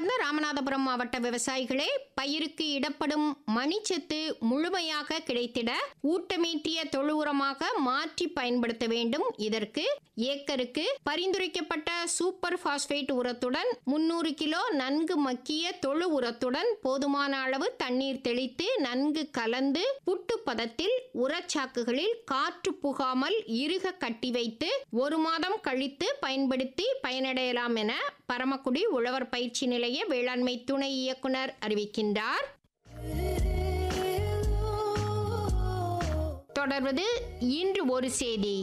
அன்பார்ந்த ராமநாதபுரம் மாவட்ட விவசாயிகளே பயிருக்கு இடப்படும் மணிச்சத்து முழுமையாக கிடைத்திட ஊட்டமேற்றிய தொழு உரமாக மாற்றி பயன்படுத்த வேண்டும் இதற்கு ஏக்கருக்கு பரிந்துரைக்கப்பட்ட சூப்பர் பாஸ்பேட் உரத்துடன் முன்னூறு கிலோ நன்கு மக்கிய தொழு உரத்துடன் போதுமான அளவு தண்ணீர் தெளித்து நன்கு கலந்து புட்டு பதத்தில் உரச்சாக்குகளில் காற்று புகாமல் இறுக கட்டி வைத்து ஒரு மாதம் கழித்து பயன்படுத்தி பயனடையலாம் என பரமக்குடி உழவர் பயிற்சி நிலைய வேளாண்மை துணை இயக்குனர் அறிவிக்கின்றார் தொடர்வது இன்று ஒரு செய்தி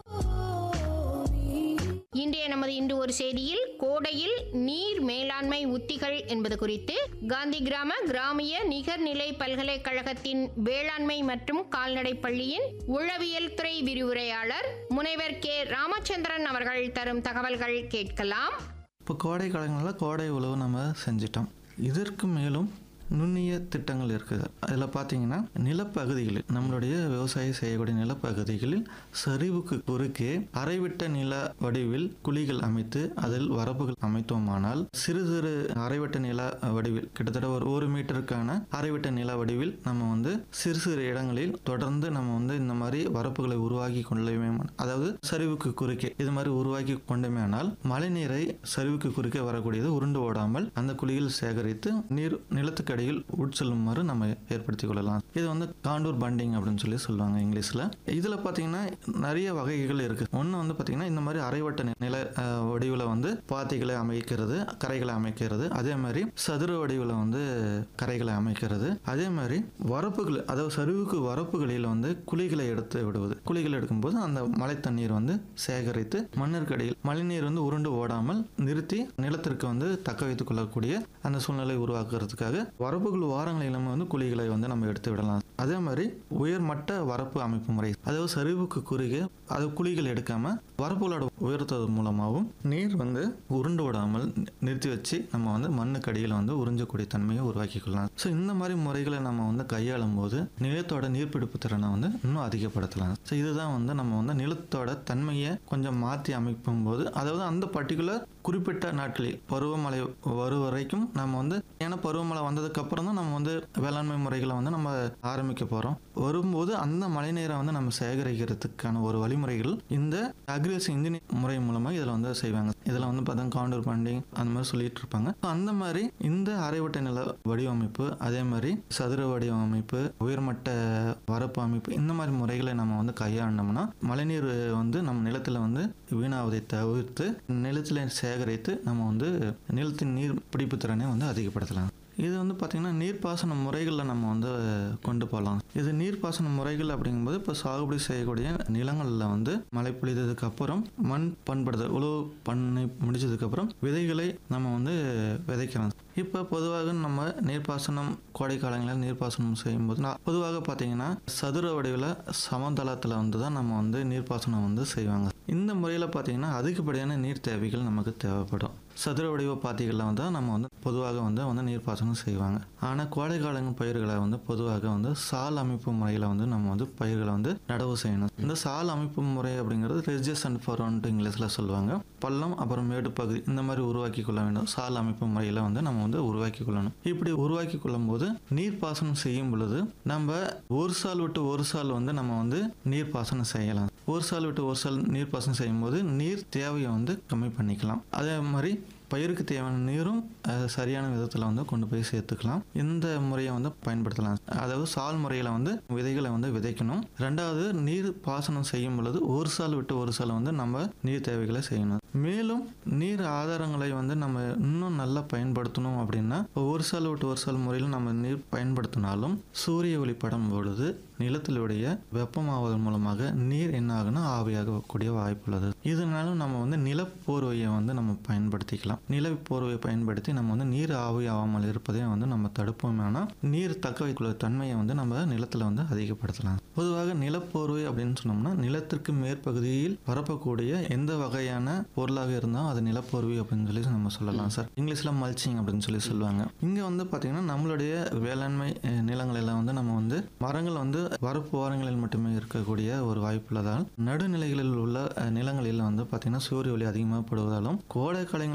இன்றைய நமது இன்று ஒரு செய்தியில் கோடையில் நீர் மேலாண்மை உத்திகள் என்பது குறித்து காந்தி கிராம கிராமிய நிகர்நிலை பல்கலைக்கழகத்தின் வேளாண்மை மற்றும் கால்நடை பள்ளியின் உளவியல் துறை விரிவுரையாளர் முனைவர் கே ராமச்சந்திரன் அவர்கள் தரும் தகவல்கள் கேட்கலாம் இப்போ கோடை காலங்களில் கோடை உழவு நம்ம செஞ்சிட்டோம் இதற்கு மேலும் நுண்ணிய திட்டங்கள் இருக்குது அதில் பார்த்தீங்கன்னா நிலப்பகுதிகளில் நம்மளுடைய விவசாயம் செய்யக்கூடிய நிலப்பகுதிகளில் சரிவுக்கு குறுக்கே அரைவிட்ட நில வடிவில் குழிகள் அமைத்து அதில் வரப்புகள் அமைத்தோமானால் சிறு சிறு அரைவட்ட நில வடிவில் கிட்டத்தட்ட ஒரு ஒரு மீட்டருக்கான அரைவிட்ட நில வடிவில் நம்ம வந்து சிறு சிறு இடங்களில் தொடர்ந்து நம்ம வந்து இந்த மாதிரி வரப்புகளை உருவாக்கி கொள்ளவே அதாவது சரிவுக்கு குறுக்கே இது மாதிரி உருவாக்கி கொண்டோமேனால் மழைநீரை சரிவுக்கு குறுக்கே வரக்கூடியது உருண்டு ஓடாமல் அந்த குழியில் சேகரித்து நீர் நிலத்துக்கு அடியில் உட்செல்லுமாறு நம்ம ஏற்படுத்திக் கொள்ளலாம் இது வந்து காண்டூர் பண்டிங் அப்படின்னு சொல்லி சொல்லுவாங்க இங்கிலீஷ்ல இதுல பாத்தீங்கன்னா நிறைய வகைகள் இருக்கு ஒன்று வந்து பாத்தீங்கன்னா இந்த மாதிரி அரைவட்ட நி- நில அஹ், வடிவில் வந்து பாத்திகளை அமைக்கிறது கரைகளை அமைக்கிறது அதே மாதிரி சதுர வடிவில் வந்து கரைகளை அமைக்கிறது அதே மாதிரி வரப்புகள் அதாவது சரிவுக்கு வரப்புகளில் வந்து குழிகளை எடுத்து விடுவது குழிகள் எடுக்கும்போது அந்த மழை தண்ணீர் வந்து சேகரித்து மண்ணிற்கடியில் மழைநீர் வந்து உருண்டு ஓடாமல் நிறுத்தி நிலத்திற்கு வந்து தக்க வைத்துக் கொள்ளக்கூடிய அந்த சூழ்நிலை உருவாக்குறதுக்காக வரப்புகள் வாரங்களில் நம்ம வந்து குழிகளை வந்து நம்ம எடுத்து விடலாம் அதே மாதிரி உயர்மட்ட வரப்பு அமைப்பு முறை அதாவது சரிவுக்கு குறுகே அது குழிகள் எடுக்காம வரப்புகளோட உயர்த்துவது மூலமாகவும் நீர் வந்து உருண்டு விடாமல் நி- நிறுத்தி வச்சு நம்ம வந்து மண்ணுக்கு அடியில் வந்து உறிஞ்சக்கூடிய தன்மையை உருவாக்கி கொள்ளலாம் ஸோ இந்த மாதிரி முறைகளை நம்ம வந்து கையாளும் போது நிலத்தோட நீர்ப்பிடிப்பு திறனை வந்து இன்னும் அதிகப்படுத்தலாம் ஸோ இதுதான் வந்து நம்ம வந்து நிலத்தோட தன்மையை கொஞ்சம் மாற்றி அமைக்கும் போது அதாவது அந்த பர்டிகுலர் குறிப்பிட்ட நாட்களில் பருவமழை வரும் வரைக்கும் நம்ம வந்து ஏன்னா பருவமழை வந்ததுக்கு அப்புறம் தான் நம்ம வந்து வேளாண்மை முறைகளை வந்து நம்ம ஆரம்பிக்க போறோம் வரும்போது அந்த மழைநீரை வந்து நம்ம சேகரிக்கிறதுக்கான ஒரு வழிமுறைகள் இந்த அக்ரிகல்ச்சர் இன்ஜினியர் முறை மூலமா இதில் வந்து செய்வாங்க இதில் வந்து பார்த்தா காண்டூர் பண்டிங் அந்த மாதிரி சொல்லிட்டு இருப்பாங்க So, அந்த மாதிரி இந்த அரைவட்ட நில வடிவமைப்பு அதே மாதிரி சதுர வடிவமைப்பு உயர்மட்ட வரப்பு அமைப்பு இந்த மாதிரி முறைகளை நம்ம வந்து கையாண்டோம்னா மழைநீர் வந்து நம்ம நிலத்துல வந்து வீணாவதை தவிர்த்து நிலத்தில் சேகரித்து நம்ம வந்து நிலத்தின் நீர் பிடிப்பு திறனை வந்து அதிகப்படுத்தலாம் இது வந்து பார்த்திங்கன்னா நீர்ப்பாசன முறைகளில் நம்ம வந்து கொண்டு போகலாம் இது நீர்ப்பாசன முறைகள் அப்படிங்கும்போது இப்போ சாகுபடி செய்யக்கூடிய நிலங்களில் வந்து மழை பொழிந்ததுக்கு அப்புறம் மண் பண்படுதல் உழவு பண்ணி முடிச்சதுக்கப்புறம் விதைகளை நம்ம வந்து விதைக்கிறோம் இப்போ பொதுவாக நம்ம நீர்ப்பாசனம் கோடை காலங்களில் நீர்ப்பாசனம் செய்யும்போது நான் பொதுவாக பார்த்தீங்கன்னா சதுர வடிவில் சமதளத்தில் வந்து தான் நம்ம வந்து நீர்ப்பாசனம் வந்து செய்வாங்க இந்த முறையில் பார்த்தீங்கன்னா அதிகப்படியான நீர் தேவைகள் நமக்கு தேவைப்படும் சதுர வடிவ பாத்திகளில் வந்து நம்ம வந்து பொதுவாக வந்து வந்து நீர்ப்பாசனம் செய்வாங்க ஆனால் கோடை காலங்கள் பயிர்களை வந்து பொதுவாக வந்து சால் அமைப்பு முறையில் வந்து நம்ம வந்து பயிர்களை வந்து நடவு செய்யணும் இந்த சால் அமைப்பு முறை அப்படிங்கிறது ரெஜஸ் அண்ட் ஃபரோன்ட்டு இங்கிலீஷில் சொல்லுவாங்க பள்ளம் அப்புறம் மேடு பகுதி இந்த மாதிரி உருவாக்கி கொள்ள வேண்டும் சால் அமைப்பு முறையில் வந்து நம்ம வந்து உருவாக்கி கொள்ளணும் இப்படி உருவாக்கி கொள்ளும் போது நீர்ப்பாசனம் செய்யும் பொழுது நம்ம ஒரு சால் விட்டு ஒரு சால் வந்து நம்ம வந்து நீர்ப்பாசனம் செய்யலாம் ஒரு சால் விட்டு ஒரு சால் நீர்ப்பாசனம் செய்யும்போது நீர் தேவையை வந்து கம்மி பண்ணிக்கலாம் அதே மாதிரி பயிருக்கு தேவையான நீரும் அஹ், சரியான விதத்தில் வந்து கொண்டு போய் சேர்த்துக்கலாம் இந்த முறையை வந்து பயன்படுத்தலாம் அதாவது சால் முறையில் வந்து விதைகளை வந்து விதைக்கணும் ரெண்டாவது நீர் பாசனம் செய்யும் பொழுது ஒரு சால் விட்டு ஒரு சால் வந்து நம்ம நீர் தேவைகளை செய்யணும் மேலும் நீர் ஆதாரங்களை வந்து நம்ம இன்னும் நல்லா பயன்படுத்தணும் அப்படின்னா ஒரு சால் விட்டு ஒரு சால் முறையில் நம்ம நீர் பயன்படுத்தினாலும் சூரிய ஒளி படும் பொழுது நிலத்திலுடைய வெப்பமாவதன் மூலமாக நீர் என்ன ஆகுனா ஆவியாகக்கூடிய வாய்ப்பு உள்ளது இதனால நம்ம வந்து நிலப்போர்வையை வந்து நம்ம பயன்படுத்திக்கலாம் நிலப்போர்வையை பயன்படுத்தி நம்ம வந்து நீர் ஆவி ஆகாமல் இருப்பதை வந்து நம்ம தடுப்போம்னா நீர் தக்க வைத்துள்ள தன்மையை வந்து நம்ம நிலத்துல வந்து அதிகப்படுத்தலாம் பொதுவாக நிலப்போர்வை அப்படின்னு சொன்னோம்னா நிலத்திற்கு மேற்பகுதியில் பரப்பக்கூடிய எந்த வகையான பொருளாக இருந்தாலும் அது நிலப்போர்வை அப்படின்னு சொல்லி நம்ம சொல்லலாம் சார் இங்கிலீஷ்ல மல்ச்சிங் அப்படின்னு சொல்லி சொல்லுவாங்க இங்க வந்து பாத்தீங்கன்னா நம்மளுடைய வேளாண்மை அஹ், நிலங்களெல்லாம் வந்து நம்ம வந்து மரங்கள் வந்து வரப்பு ஓரங்களில் மட்டுமே இருக்கக்கூடிய ஒரு வாய்ப்புள்ளதால் நடுநிலைகளில் உள்ள அஹ், நிலங்களில் வந்து பாத்தீங்கன்னா சூரிய ஒளி அதிகமாக படுவதாலும் கோடை காலங்களில்